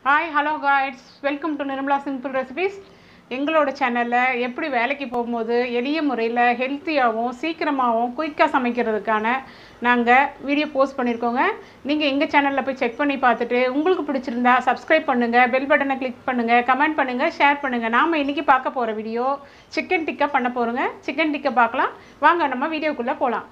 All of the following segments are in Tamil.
hi hello guys welcome to Nirmala simple recipes எங்களோட சேனலில் எப்படி வேலைக்கு போகும்போது எளிய முறையில் ஹெல்த்தியாகவும் சீக்கிரமாகவும் குயிக்காக சமைக்கிறதுக்கான நாங்கள் வீடியோ போஸ்ட் பண்ணியிருக்கோங்க நீங்கள் எங்கள் சேனலில் போய் செக் பண்ணி பார்த்துட்டு உங்களுக்கு பிடிச்சிருந்தா சப்ஸ்கிரைப் பண்ணுங்கள் பெல் பட்டனை கிளிக் பண்ணுங்கள் கமெண்ட் பண்ணுங்கள் ஷேர் பண்ணுங்கள் நாம் இன்றைக்கி பார்க்க போகிற வீடியோ சிக்கன் டிக்கா பண்ண போகிறோங்க சிக்கன் டிக்கா பார்க்கலாம் வாங்க நம்ம வீடியோக்குள்ளே போகலாம்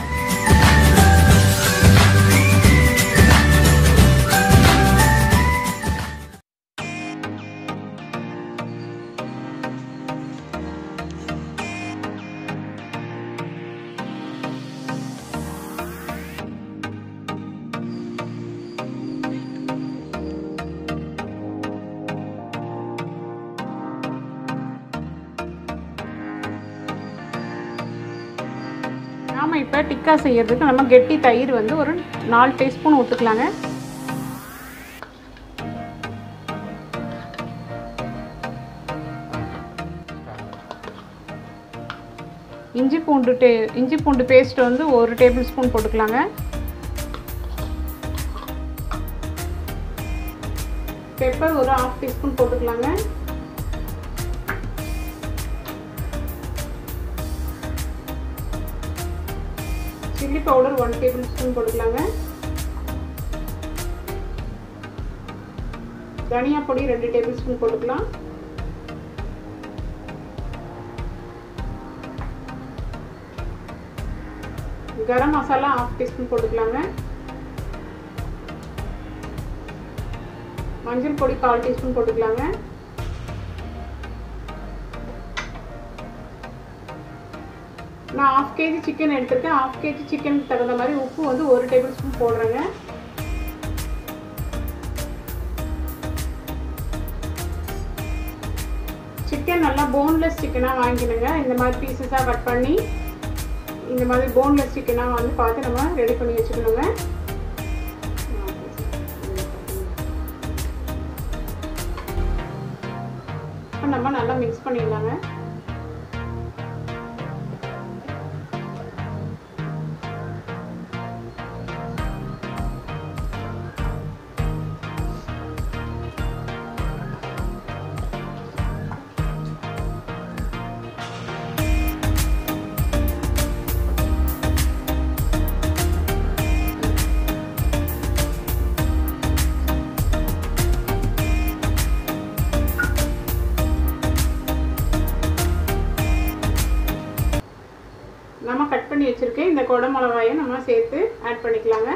நாம் இப்போ டிக்கா செய்யறதுக்கு நம்ம கெட்டி தயிர் வந்து ஒரு நாலு டீஸ்பூன் ஊற்றுக்கலாங்க இஞ்சி பூண்டு டே இஞ்சி பூண்டு பேஸ்ட் வந்து ஒரு டேபிள் ஸ்பூன் போட்டுக்கலாங்க பெப்பர் ஒரு ஹாஃப் டீஸ்பூன் போட்டுக்கலாங்க chilli powder one tablespoon போட்டுக்கலாங்க தனியா பொடி ரெண்டு டேபிள் ஸ்பூன் போட்டுக்கலாம் கரம் மசாலா ஹாஃப் டீஸ்பூன் போட்டுக்கலாங்க மஞ்சள் பொடி கால் டீஸ்பூன் போட்டுக்கலாங்க நான் ஆஃப் கேஜி சிக்கன் எடுத்திருக்கேன் ஆஃப் கேஜி சிக்கனுக்கு தகுந்த மாதிரி உப்பு வந்து ஒரு டேபிள் ஸ்பூன் போடுறேங்க சிக்கன் நல்லா போன்லெஸ் சிக்கனாக வாங்கிக்கணுங்க இந்த மாதிரி பீசஸாக கட் பண்ணி இந்த மாதிரி போன்லெஸ் சிக்கனாக வந்து பார்த்து நம்ம ரெடி பண்ணி வச்சுக்கணுங்க இப்போ நம்ம நல்லா மிக்ஸ் பண்ணிடலாங்க நம்ம கட் பண்ணி வச்சுருக்கேன் இந்த கொடை மிளகாயும் நம்ம சேர்த்து ஆட் பண்ணிக்கலாங்க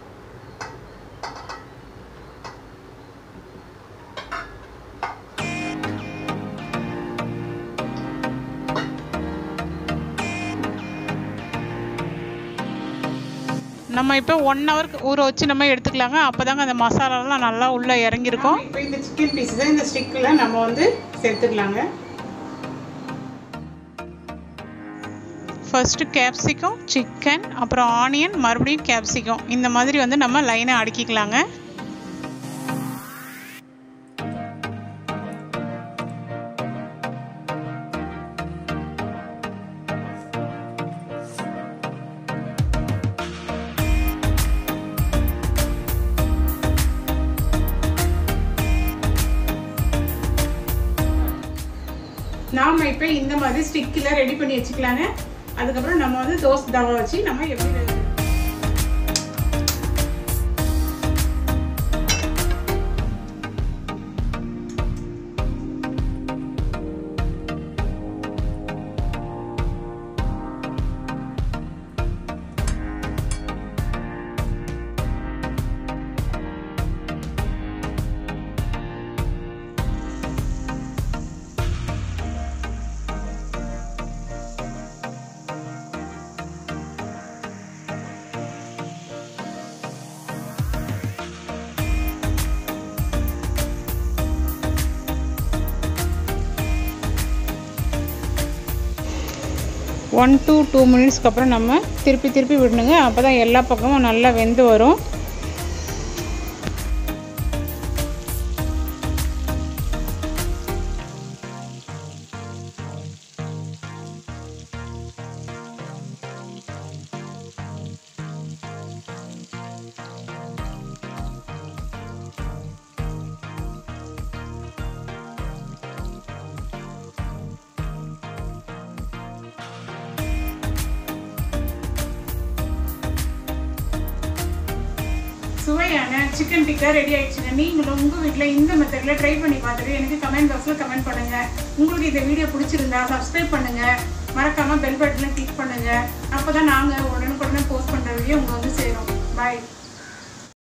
நம்ம இப்போ ஒன் ஹவருக்கு ஊற வச்சு நம்ம எடுத்துக்கலாங்க அப்போ தாங்க அந்த மசாலாலாம் நல்லா உள்ளே இறங்கியிருக்கும் இப்போ இந்த சிக்கன் பீஸஸை இந்த ஸ்டிக்கில் நம்ம வந்து சேர்த்துக்கலாங்க ஃபர்ஸ்ட்டு கேப்சிகம் சிக்கன் அப்புறம் ஆனியன் மறுபடியும் கேப்சிகம் இந்த மாதிரி வந்து நம்ம லைனை அடுக்கிக்கலாங்க நாம் இப்போ இந்த மாதிரி ஸ்டிக்கில் ரெடி பண்ணி வச்சுக்கலாங்க அதுக்கப்புறம் நம்ம வந்து தோசை தவா வச்சு நம்ம எப்படி ஒன் டு டூ மினிட்ஸ்க்கு அப்புறம் நம்ம திருப்பி திருப்பி விடணுங்க அப்போ தான் எல்லா பக்கமும் நல்லா வெந்து வரும் சுவையான சிக்கன் டிக்கா ரெடி ஆயிடுச்சுங்க நீங்களும் உங்கள் வீட்டில் இந்த மெத்தடில் ட்ரை பண்ணி பார்த்துட்டு எனக்கு கமெண்ட் பாக்ஸில் கமெண்ட் பண்ணுங்கள் உங்களுக்கு இந்த வீடியோ பிடிச்சிருந்தா சப்ஸ்கிரைப் பண்ணுங்கள் மறக்காமல் பெல் பட்டனை கிளிக் பண்ணுங்கள் அப்போ தான் நாங்கள் உடனுக்குடனே போஸ்ட் பண்ணுற வீடியோ உங்கள் வந்து சேரும் பாய்